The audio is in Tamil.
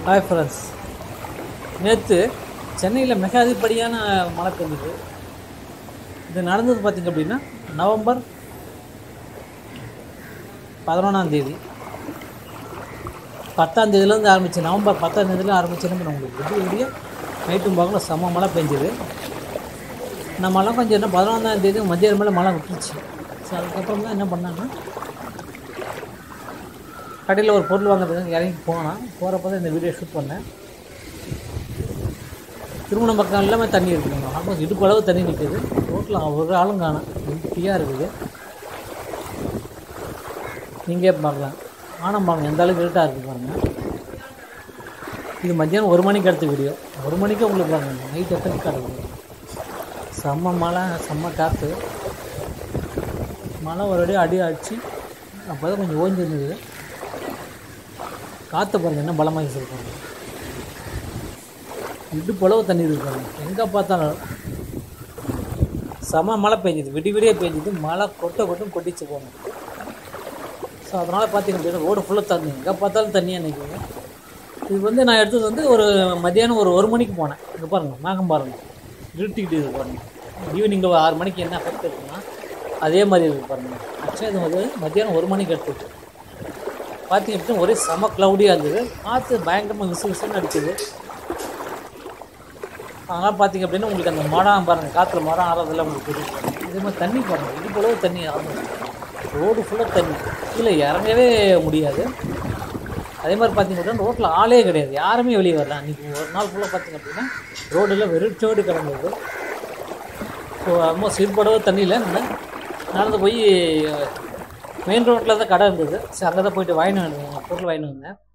ஹாய் ஃப்ரெண்ட்ஸ் நேற்று சென்னையில் மிக அதிகப்படியான மழை பெஞ்சது இது நடந்தது பார்த்திங்க அப்படின்னா நவம்பர் பதினொன்றாம் தேதி பத்தாம் தேதியிலேருந்து ஆரம்பிச்சு நவம்பர் பத்தாம் தேதியில் ஆரம்பிச்சு என்ன பண்ண உங்களுக்கு விடிய விடிய நைட்டும் பகலும் செம்ம மழை பெஞ்சுது இந்த மழை கொஞ்சம் என்ன பதினொன்றாம் தேதி மத்தியானம் மேலே மழை விட்டுருச்சு ஸோ அதுக்கப்புறம் தான் என்ன பண்ணாங்கன்னா கடையில் ஒரு பொருள் வாங்குறதுக்கு இறங்கி போனேன் போகிறப்ப தான் இந்த வீடியோ ஷூட் பண்ணேன் திருமணம் பக்கம் எல்லாமே தண்ணி இருக்குதுங்க ஆல்மோஸ்ட் இடுப்பு அளவு தண்ணி நிற்குது ரோட்டில் ஒரு ஆளும் காணும் எம்டியாக இருக்குது நீங்கள் பார்க்கலாம் ஆனம் பாருங்க எந்த அளவுக்கு இருட்டாக இருக்குது பாருங்கள் இது மத்தியானம் ஒரு மணிக்கு எடுத்த வீடியோ ஒரு மணிக்கு உங்களுக்கு பாருங்க நைட் எத்தனை கிடக்குது செம்ம மழை செம்ம காற்று மழை ஒரு அடி அடி அடிச்சு அப்போ தான் கொஞ்சம் ஓஞ்சிருந்தது காற்று பாருங்க என்ன பலமாக சொல்லுவாங்க இடுப்பளவு தண்ணி இருக்கு பாருங்க எங்கே பார்த்தாலும் செம மழை பெஞ்சுது விடி விடியே பெஞ்சுது மழை கொட்டை கொட்டும் கொட்டிச்சு போகணும் ஸோ அதனால் பார்த்தீங்க அப்படின்னா ரோடு ஃபுல்லாக தண்ணி எங்கே பார்த்தாலும் தண்ணியாக நிற்குங்க இது வந்து நான் எடுத்தது வந்து ஒரு மத்தியானம் ஒரு ஒரு மணிக்கு போனேன் இங்கே பாருங்கள் மேகம் பாருங்கள் இருட்டிக்கிட்டு இது பாருங்கள் ஈவினிங் ஆறு மணிக்கு என்ன எஃபெக்ட் இருக்குன்னா அதே மாதிரி இருக்குது பாருங்கள் ஆக்சுவலாக இது வந்து மத்தியானம் ஒரு மணிக்கு எடுத்துட்டு பார்த்தீங்க அப்படின்னா ஒரே செம க்ளவுடியாக இருந்தது காற்று பயங்கரமாக விசு விசுன்னு அடிச்சது அதனால் பார்த்தீங்க அப்படின்னா உங்களுக்கு அந்த மரம் பாருங்கள் காற்றுல மரம் ஆறதெல்லாம் உங்களுக்கு தெரியும் இதே மாதிரி தண்ணி பாருங்கள் இது போலவே தண்ணி ஆகும் ரோடு ஃபுல்லாக தண்ணி கீழே இறங்கவே முடியாது அதே மாதிரி பார்த்தீங்க அப்படின்னா ரோட்டில் ஆளே கிடையாது யாருமே வெளியே வரல அன்றைக்கி ஒரு நாள் ஃபுல்லாக பார்த்தீங்க அப்படின்னா ரோடில் வெறிச்சோடு கிடந்தது ஸோ ஆல்மோஸ்ட் ஈடுபடவே தண்ணியில் நான் நடந்து போய் மெயின் ரோட்டில் தான் கடை இருந்தது சரி அங்கே தான் போயிட்டு வாங்கிட்டு வந்தேன் பொருள் வாங்கிட்டு வந்தேன்